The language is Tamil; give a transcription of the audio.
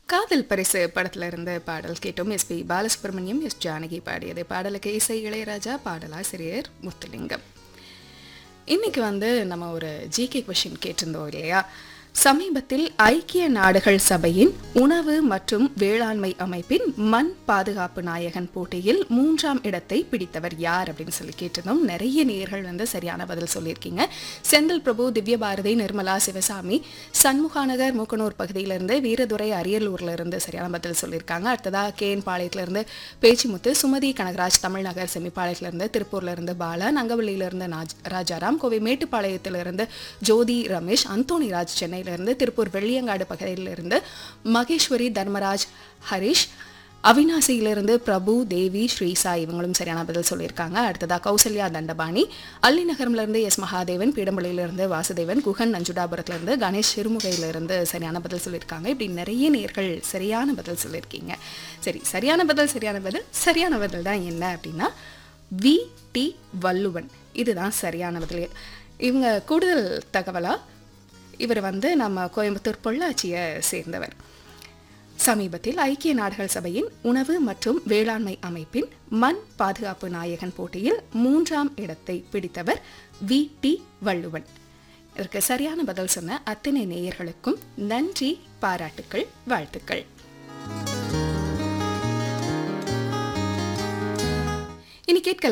காதல் பரிசு படத்துல இருந்து பாடல் கேட்டோம் எஸ்பி பாலசுப்ரமணியம் எஸ் ஜானகி பாடியது பாடலுக்கு இசை இளையராஜா பாடலாசிரியர் முத்துலிங்கம் இன்னைக்கு வந்து நம்ம ஒரு ஜிகே கொஷின் கேட்டிருந்தோம் இல்லையா சமீபத்தில் ஐக்கிய நாடுகள் சபையின் உணவு மற்றும் வேளாண்மை அமைப்பின் மண் பாதுகாப்பு நாயகன் போட்டியில் மூன்றாம் இடத்தை பிடித்தவர் யார் அப்படின்னு சொல்லி கேட்டிருந்தோம் நிறைய நேர்கள் வந்து சரியான பதில் சொல்லியிருக்கீங்க செந்தில் பிரபு திவ்யபாரதி நிர்மலா சிவசாமி சண்முகாநகர் மூக்கனூர் பகுதியிலிருந்து வீரதுரை அரியலூர்ல இருந்து சரியான பதில் சொல்லியிருக்காங்க அடுத்ததா கேஎன் பாளையத்துல இருந்து பேச்சிமுத்து சுமதி கனகராஜ் தமிழ்நகர் செமிப்பாளையத்துல இருந்து திருப்பூர்ல இருந்து பாலா நங்கவள்ளியில இருந்து நாஜ்- ராஜாராம் கோவை மேட்டுப்பாளையத்துல இருந்து ஜோதி ரமேஷ் அந்தோணி ராஜ் சென்னையில இருந்து திருப்பூர் வெள்ளியங்காடு பகுதியில இருந்து மகேஸ்வரி தர்மராஜ் ஹரிஷ் அவினாசியிலிருந்து பிரபு தேவி ஸ்ரீசா இவங்களும் சரியான பதில் சொல்லியிருக்காங்க அடுத்ததா கௌசல்யா தண்டபாணி அல்லிநகரம்ல இருந்து எஸ் மகாதேவன் பீடம்பள்ளியிலிருந்து வாசுதேவன் குகன் நஞ்சுடாபுரத்துல இருந்து கணேஷ் சிறுமுகையில இருந்து சரியான பதில் சொல்லியிருக்காங்க இப்படி நிறைய நேர்கள் சரியான பதில் சொல்லியிருக்கீங்க சரி சரியான பதில் சரியான பதில் சரியான பதில் தான் என்ன அப்படின்னா வி டி வள்ளுவன் இதுதான் சரியான பதில் இவங்க கூடுதல் தகவலா இவர் வந்து நம்ம கோயம்புத்தூர் பொள்ளாச்சியை சேர்ந்தவர் சமீபத்தில் ஐக்கிய நாடுகள் சபையின் உணவு மற்றும் வேளாண்மை அமைப்பின் மண் பாதுகாப்பு நாயகன் போட்டியில் மூன்றாம் இடத்தை பிடித்தவர் வி டி வள்ளுவன் இதற்கு சரியான பதில் சொன்ன அத்தனை நேயர்களுக்கும் நன்றி பாராட்டுக்கள் வாழ்த்துக்கள் இனி கேட்கலாம்